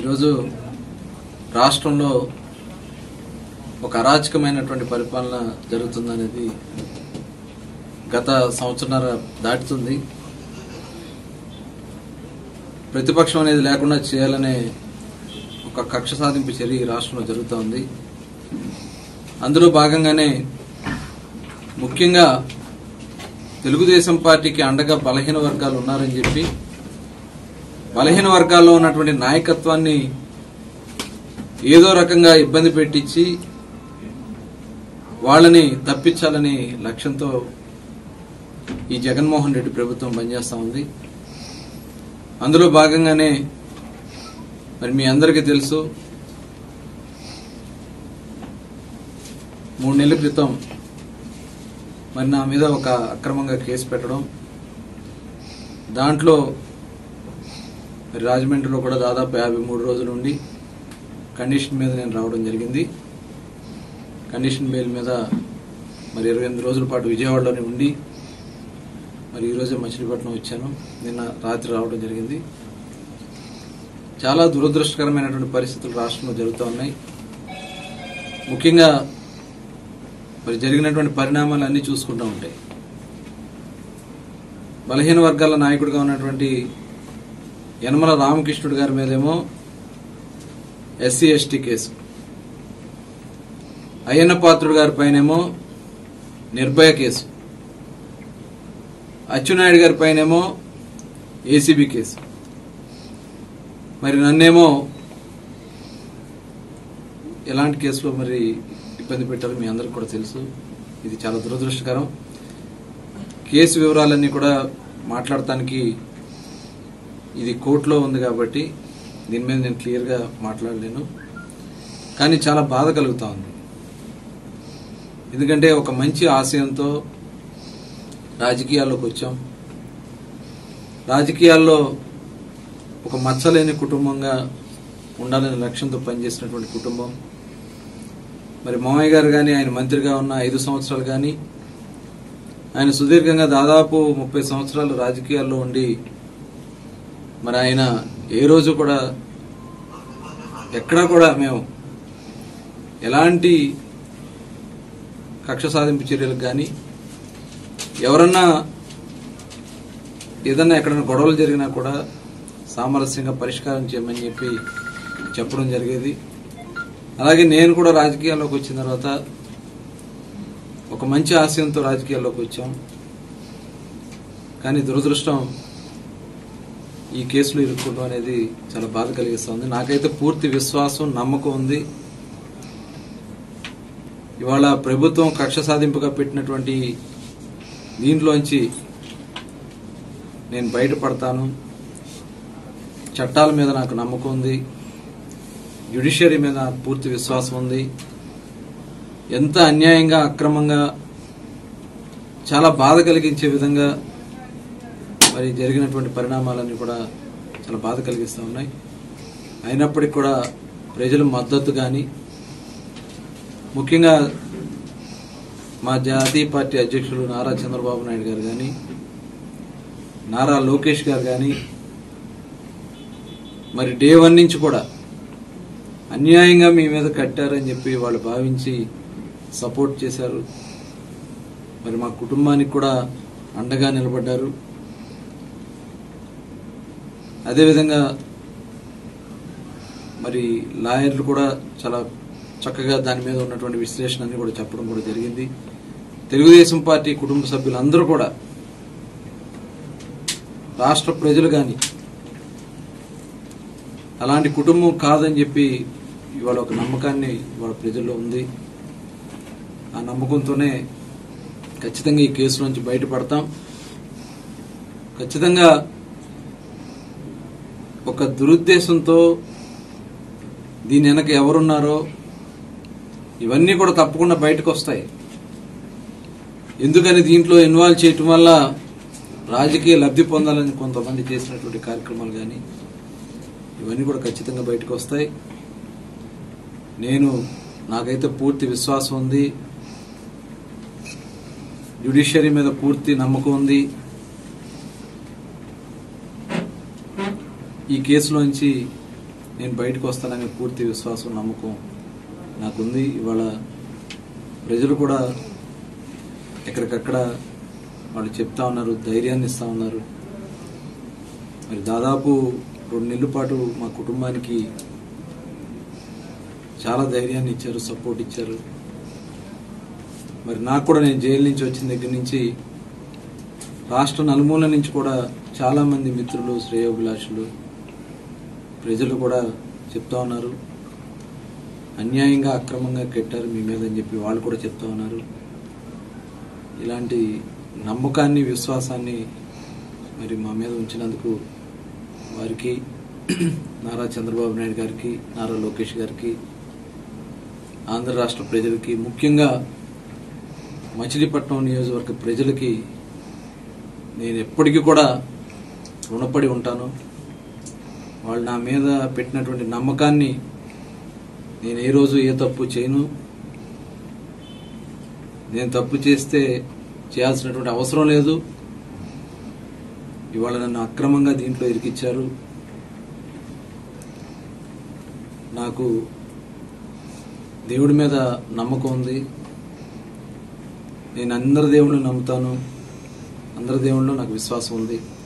ఈరోజు రాష్ట్రంలో ఒక అరాచకమైనటువంటి పరిపాలన జరుగుతుందనేది గత సంవత్సరన్నర దాటుతుంది ప్రతిపక్షం అనేది లేకుండా చేయాలనే ఒక కక్ష సాధింపు చర్య ఈ రాష్ట్రంలో జరుగుతోంది అందులో భాగంగానే ముఖ్యంగా తెలుగుదేశం పార్టీకి అండగా బలహీన వర్గాలు ఉన్నారని చెప్పి బలహీన వర్గాల్లో ఉన్నటువంటి నాయకత్వాన్ని ఏదో రకంగా ఇబ్బంది పెట్టించి వాళ్ళని తప్పించాలని లక్ష్యంతో ఈ జగన్మోహన్ రెడ్డి ప్రభుత్వం పనిచేస్తా ఉంది అందులో భాగంగానే మరి మీ అందరికీ తెలుసు మూడు నెలల క్రితం మరి నా మీద ఒక అక్రమంగా కేసు పెట్టడం దాంట్లో మరి రాజమండ్రిలో కూడా దాదాపు యాభై మూడు రోజులు ఉండి కండిషన్ మీద నేను రావడం జరిగింది కండిషన్ బెయిల్ మీద మరి ఇరవై ఎనిమిది రోజుల పాటు విజయవాడలోనే ఉండి మరి ఈరోజే మచిలీపట్నం వచ్చాను నిన్న రాత్రి రావడం జరిగింది చాలా దురదృష్టకరమైనటువంటి పరిస్థితులు రాష్ట్రంలో జరుగుతూ ఉన్నాయి ముఖ్యంగా మరి జరిగినటువంటి పరిణామాలు అన్నీ చూసుకుంటూ ఉంటాయి బలహీన వర్గాల నాయకుడిగా ఉన్నటువంటి యనమల రామకృష్ణుడు గారి మీదేమో SC ST case Ayyanna Patrudu గారి పైనేమో నిర్భయ కేసు అచ్చెన్నాయుడు గారి పైనేమో ఏసీబీ కేసు మరి నన్నేమో ఎలాంటి కేసులో మరి ఇబ్బంది పెట్టారో మీ అందరికి కూడా తెలుసు ఇది చాలా దురదృష్టకరం కేసు వివరాలన్నీ కూడా మాట్లాడటానికి ఇది కోర్టులో ఉంది కాబట్టి దీని మీద నేను క్లియర్గా మాట్లాడలేను కానీ చాలా బాధ కలుగుతా ఉంది ఎందుకంటే ఒక మంచి ఆశయంతో రాజకీయాల్లోకి వచ్చాం రాజకీయాల్లో ఒక మచ్చలేని కుటుంబంగా ఉండాలనే లక్ష్యంతో పనిచేసినటువంటి కుటుంబం మరి మామయ్య గారు కానీ ఆయన మంత్రిగా ఉన్న ఐదు సంవత్సరాలు కానీ ఆయన సుదీర్ఘంగా దాదాపు ముప్పై సంవత్సరాలు రాజకీయాల్లో ఉండి మరి ఆయన ఏ రోజు కూడా ఎక్కడా కూడా మేము ఎలాంటి కక్ష సాధింపు చర్యలకు కానీ ఎవరన్నా ఏదన్నా ఎక్కడైనా గొడవలు జరిగినా కూడా సామరస్యంగా పరిష్కారం చేయమని చెప్పి చెప్పడం జరిగేది అలాగే నేను కూడా రాజకీయాల్లోకి వచ్చిన తర్వాత ఒక మంచి ఆశయంతో రాజకీయాల్లోకి వచ్చాం కానీ దురదృష్టం ఈ కేసులో ఇరుక్కోవడం అనేది చాలా బాధ కలిగిస్తుంది నాకైతే పూర్తి విశ్వాసం నమ్మకం ఉంది ఇవాళ ప్రభుత్వం కక్ష సాధింపుగా పెట్టినటువంటి దీంట్లోంచి నేను బయటపడతాను చట్టాల మీద నాకు నమ్మకం ఉంది జ్యుడిషియరీ మీద నాకు పూర్తి విశ్వాసం ఉంది ఎంత అన్యాయంగా అక్రమంగా చాలా బాధ కలిగించే విధంగా మరి జరిగినటువంటి పరిణామాలన్నీ కూడా చాలా బాధ కలిగిస్తూ ఉన్నాయి అయినప్పటికీ కూడా ప్రజల మద్దతు కానీ ముఖ్యంగా మా జాతీయ పార్టీ అధ్యక్షులు నారా చంద్రబాబు నాయుడు గారు కానీ నారా లోకేష్ గారు కానీ మరి డే వన్ నుంచి కూడా అన్యాయంగా మీ మీద కట్టారని చెప్పి వాళ్ళు భావించి సపోర్ట్ చేశారు మరి మా కుటుంబానికి కూడా అండగా నిలబడ్డారు అదేవిధంగా మరి లాయర్లు కూడా చాలా చక్కగా దాని మీద ఉన్నటువంటి విశ్లేషణ అన్ని కూడా చెప్పడం కూడా జరిగింది తెలుగుదేశం పార్టీ కుటుంబ సభ్యులందరూ కూడా రాష్ట్ర ప్రజలు కానీ అలాంటి కుటుంబం కాదని చెప్పి ఇవాళ ఒక నమ్మకాన్ని ఇవాళ ప్రజల్లో ఉంది ఆ నమ్మకంతోనే ఖచ్చితంగా ఈ కేసు నుంచి బయటపడతాం ఖచ్చితంగా ఒక దురుద్దేశంతో దీని వెనక ఎవరున్నారో ఇవన్నీ కూడా తప్పకుండా బయటకు వస్తాయి ఎందుకని దీంట్లో ఇన్వాల్వ్ చేయటం వల్ల రాజకీయ లబ్ధి పొందాలని కొంతమంది చేసినటువంటి కార్యక్రమాలు కానీ ఇవన్నీ కూడా ఖచ్చితంగా బయటకు వస్తాయి నేను నాకైతే పూర్తి విశ్వాసం ఉంది జ్యుడిషియరీ మీద పూర్తి నమ్మకం ఉంది ఈ కేసులోంచి నేను బయటకు వస్తాననే పూర్తి విశ్వాసం నమ్మకం నాకుంది ఇవాళ ప్రజలు కూడా ఎక్కడికక్కడ వాళ్ళు చెప్తా ఉన్నారు ధైర్యాన్ని ఇస్తా ఉన్నారు మరి దాదాపు రెండు నెలల పాటు మా కుటుంబానికి చాలా ధైర్యాన్ని ఇచ్చారు సపోర్ట్ ఇచ్చారు మరి నాకు కూడా నేను జైలు నుంచి వచ్చిన దగ్గర నుంచి రాష్ట్ర నలుమూల నుంచి కూడా చాలా మంది మిత్రులు శ్రేయోభిలాషులు ప్రజలు కూడా చెప్తా ఉన్నారు అన్యాయంగా అక్రమంగా కట్టారు మీ మీద అని చెప్పి వాళ్ళు కూడా చెప్తా ఉన్నారు ఇలాంటి నమ్మకాన్ని విశ్వాసాన్ని మరి మా మీద ఉంచినందుకు వారికి నారా చంద్రబాబు నాయుడు గారికి నారా లోకేష్ గారికి ఆంధ్ర రాష్ట్ర ప్రజలకి ముఖ్యంగా మచిలీపట్నం నియోజకవర్గ ప్రజలకి నేను ఎప్పటికీ కూడా రుణపడి ఉంటాను వాళ్ళు నా మీద పెట్టినటువంటి నమ్మకాన్ని నేను ఏ రోజు ఏ తప్పు చేయను నేను తప్పు చేస్తే చేయాల్సినటువంటి అవసరం లేదు ఇవాళ నన్ను అక్రమంగా దీంట్లో ఇరికిచ్చారు నాకు దేవుడి మీద నమ్మకం ఉంది నేను అందరి దేవుళ్ళని నమ్ముతాను అందరి దేవుళ్ళు నాకు విశ్వాసం ఉంది